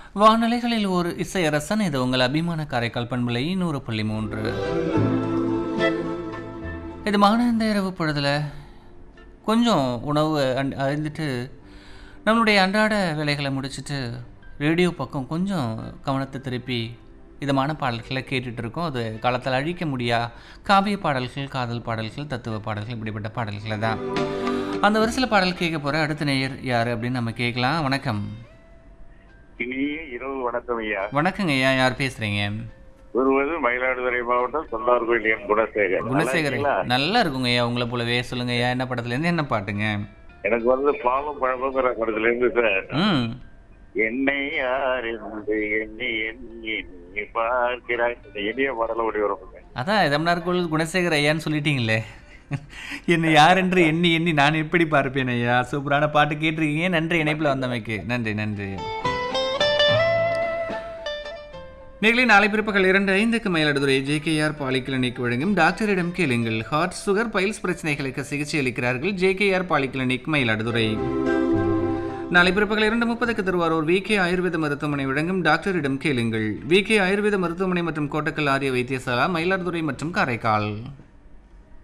வானொலிகளில் ஒரு இசையரசன் இது உங்கள் அபிமான காரைக்கால் பண்பலை நூறு புள்ளி மூன்று இது மான இந்த இரவு பொழுதுல கொஞ்சம் உணவு அண்- அருந்திட்டு நம்மளுடைய அன்றாட வேலைகளை முடிச்சிட்டு ரேடியோ பக்கம் கொஞ்சம் கவனத்தை திருப்பி இதமான பாடல்களை கேட்டுட்டு இருக்கோம் அது காலத்தில் அழிக்க முடியா காவிய பாடல்கள் காதல் பாடல்கள் தத்துவ பாடல்கள் இப்படிப்பட்ட பாடல்களை தான் அந்த வரிசையில் பாடல் கேட்க போகிற அடுத்த நேயர் யார் அப்படின்னு நம்ம கேட்கலாம் வணக்கம் இனிய இரவு வணக்கம் ஐயா வணக்கங்க ஐயா யார் பேசுகிறீங்க ஒருவது மயிலாடுதுறை மாவட்டம் சொல்லார் கோயில் என் குணசேகர் நல்லா குணசேகர் இருக்கீங்களா? நல்லா இருக்குங்க ஐயா உங்களை போலவே சொல்லுங்க ஐயா என்ன படத்துலேருந்து என்ன பாட்டுங்க எனக்கு வந்து பாலும் பழமுங்கிற படத்துல இருந்து சார் ம் என்னை யார் என்று எண்ணி எண்ணி நீ பார்க்கிறாய் இந்த இனிய பாடல ஓடி வருவாங்க அதான் இதம்னார்குள் குணசேகர் ஐயான்னு சொல்லிட்டீங்களே என்னை யார் என்று எண்ணி எண்ணி நான் எப்படி பார்ப்பேன் ஐயா சூப்பரான பாட்டு கேட்டிருக்கீங்க நன்றி இணைப்பில் வந்தமைக்கு நன்றி நன்றி நீங்களே நாளை பிற்பகல் இரண்டு ஐந்துக்கு மயிலாடுதுறை ஜேகேஆர் பாலிகிளினிக் வழங்கும் டாக்டரிடம் கேளுங்கள் ஹார்ட் சுகர் பைல்ஸ் பிரச்சனைகளுக்கு சிகிச்சை அளிக்கிறார்கள் ஜேகேஆர் பாலிகிளினிக் மயிலாடுதுறை நாளை பிற்பகல் இரண்டு முப்பதுக்கு திருவாரூர் வி கே ஆயுர்வேத மருத்துவமனை வழங்கும் டாக்டரிடம் கேளுங்கள் வி கே ஆயுர்வேத மருத்துவமனை மற்றும் கோட்டக்கல் ஆரிய வைத்தியசாலா மயிலாடுதுறை மற்றும் காரைக்கால்